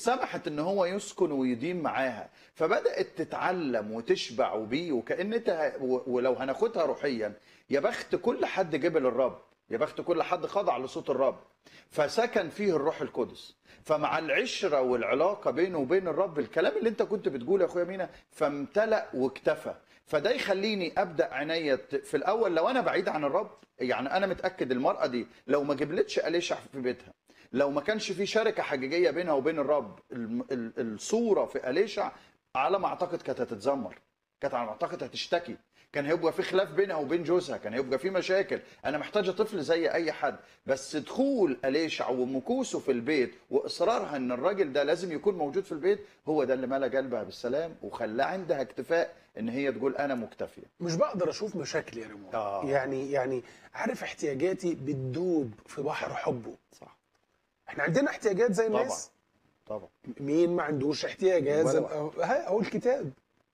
سمحت ان هو يسكن ويديم معاها فبدات تتعلم وتشبع وبيه وكان انت و- ولو هناخدها روحيا يا بخت كل حد جبل الرب يا بخت كل حد خضع لصوت الرب فسكن فيه الروح القدس فمع العشره والعلاقه بينه وبين الرب الكلام اللي انت كنت بتقوله يا اخويا مينا فامتلأ واكتفى فده يخليني ابدا عناية في الاول لو انا بعيد عن الرب يعني انا متاكد المراه دي لو ما جبلتش اليشع في بيتها لو ما كانش في شركه حقيقيه بينها وبين الرب الم- ال- الصوره في اليشع على ما اعتقد كانت هتتذمر كانت على ما اعتقد هتشتكي كان هيبقى في خلاف بينها وبين جوزها كان هيبقى في مشاكل انا محتاجه طفل زي اي حد بس دخول اليشع ومكوسه في البيت واصرارها ان الراجل ده لازم يكون موجود في البيت هو ده اللي ملا قلبها بالسلام وخلاه عندها اكتفاء ان هي تقول انا مكتفيه مش بقدر اشوف مشاكلي يا ريمون آه. يعني يعني عارف احتياجاتي بتدوب في بحر حبه صح احنا عندنا احتياجات زي طبعا الناس طبعا مين ما عندوش احتياجات ولا زي واحد. أهو- ها اهو الكتاب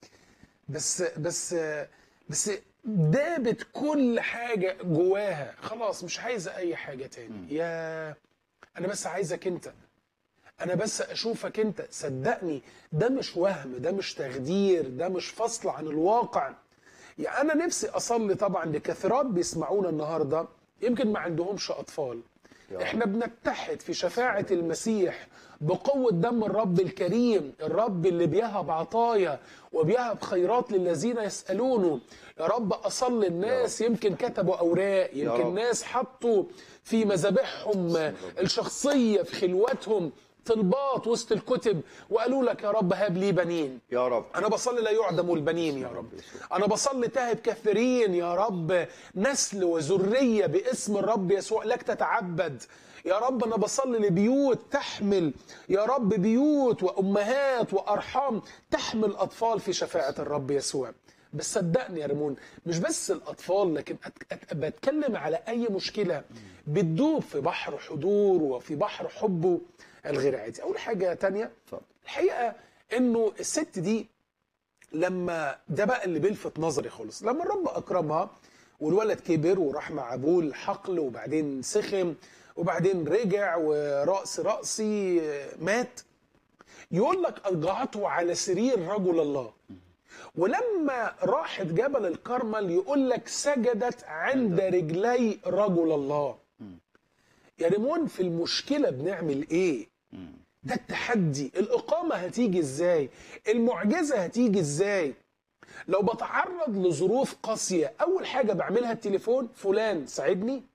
بس بس بس دابت كل حاجه جواها خلاص مش عايزه اي حاجه تاني يا انا بس عايزك انت انا بس اشوفك انت صدقني ده مش وهم ده مش تخدير ده مش فصل عن الواقع يعني انا نفسي اصلي طبعا لكثرات بيسمعونا النهارده يمكن ما عندهمش اطفال يا رب. احنا بنتحد في شفاعة المسيح بقوة دم الرب الكريم الرب اللي بيهب عطايا وبيهب خيرات للذين يسألونه يا رب أصلي الناس يمكن كتبوا أوراق يمكن رب. ناس حطوا في مذابحهم الشخصية في خلوتهم طلبات وسط الكتب وقالوا لك يا رب هب لي بنين يا رب انا بصلي لا يعدم البنين يا رب انا بصلي تهب كثيرين يا رب نسل وذريه باسم الرب يسوع لك تتعبد يا رب انا بصلي لبيوت تحمل يا رب بيوت وامهات وارحام تحمل اطفال في شفاعه الرب يسوع بس صدقني يا ريمون مش بس الاطفال لكن أت- أت- بتكلم على اي مشكله بتدوب في بحر حضور وفي بحر حبه الغير عادي اول حاجه تانية اتفضل الحقيقه انه الست دي لما ده بقى اللي بيلفت نظري خالص لما الرب اكرمها والولد كبر وراح مع ابوه الحقل وبعدين سخم وبعدين رجع ورأس رأسي مات يقول لك أرجعته على سرير رجل الله ولما راحت جبل الكرمل يقول لك سجدت عند رجلي رجل الله يا ريمون في المشكلة بنعمل ايه ده التحدي الإقامة هتيجي ازاي المعجزة هتيجي ازاي لو بتعرض لظروف قاسية أول حاجة بعملها التليفون فلان ساعدني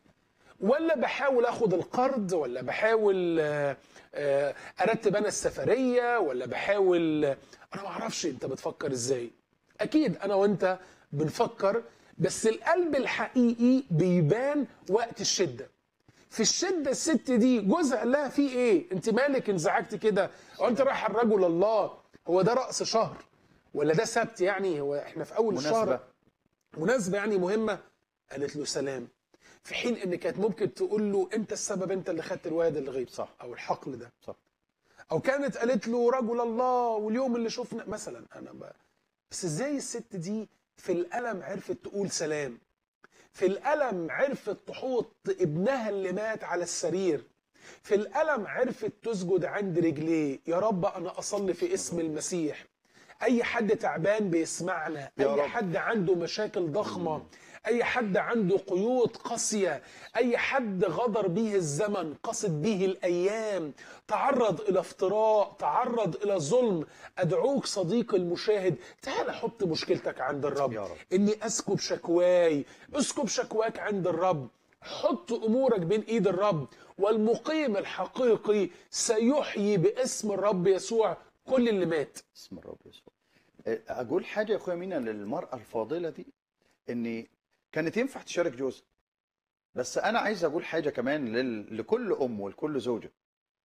ولا بحاول اخد القرض ولا بحاول آه، آه، ارتب انا السفريه ولا بحاول انا ما اعرفش انت بتفكر ازاي اكيد انا وانت بنفكر بس القلب الحقيقي بيبان وقت الشده في الشده الست دي جوزها قال لها في ايه انت مالك انزعجتي كده هو انت رايح الرجل الله هو ده راس شهر ولا ده سبت يعني هو احنا في اول الشهر مناسبه مناسبة يعني مهمة قالت له سلام في حين ان كانت ممكن تقول له انت السبب انت اللي خدت الواد اللي غيب صح. او الحقل ده صح او كانت قالت له رجل الله واليوم اللي شفنا مثلا انا بقى بس ازاي الست دي في الالم عرفت تقول سلام في الالم عرفت تحوط ابنها اللي مات على السرير في الالم عرفت تسجد عند رجليه يا رب انا اصلي في اسم المسيح اي حد تعبان بيسمعنا يا اي رب. حد عنده مشاكل ضخمه اي حد عنده قيود قاسيه اي حد غدر به الزمن قصد به الايام تعرض الى افتراء تعرض الى ظلم ادعوك صديقي المشاهد تعال حط مشكلتك عند الرب يا رب. اني اسكب شكواي اسكب شكواك عند الرب حط امورك بين ايد الرب والمقيم الحقيقي سيحيي باسم الرب يسوع كل اللي مات اسم الرب يسوع اقول حاجه يا اخويا مينا للمراه الفاضله دي ان كانت ينفع تشارك جوزها بس انا عايز اقول حاجه كمان لل... لكل ام ولكل زوجه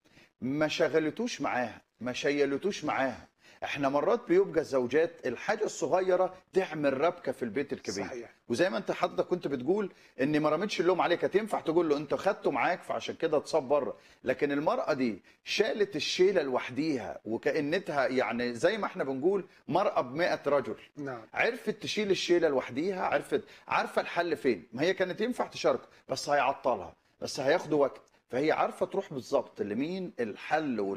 ما شغلتوش معاها ما شيلتوش معاها احنا مرات بيبقى الزوجات الحاجه الصغيره تعمل ربكه في البيت الكبير صحيح. وزي ما انت حضرتك كنت بتقول ان ما رمتش اللوم عليك كانت ينفع تقول له انت خدته معاك فعشان كده اتصاب بره لكن المراه دي شالت الشيله لوحديها وكانتها يعني زي ما احنا بنقول مراه ب 100 رجل نعم عرفت تشيل الشيله لوحديها عرفت عارفه الحل فين ما هي كانت ينفع تشاركه بس هيعطلها بس هياخدوا وقت فهي عارفه تروح بالظبط لمين الحل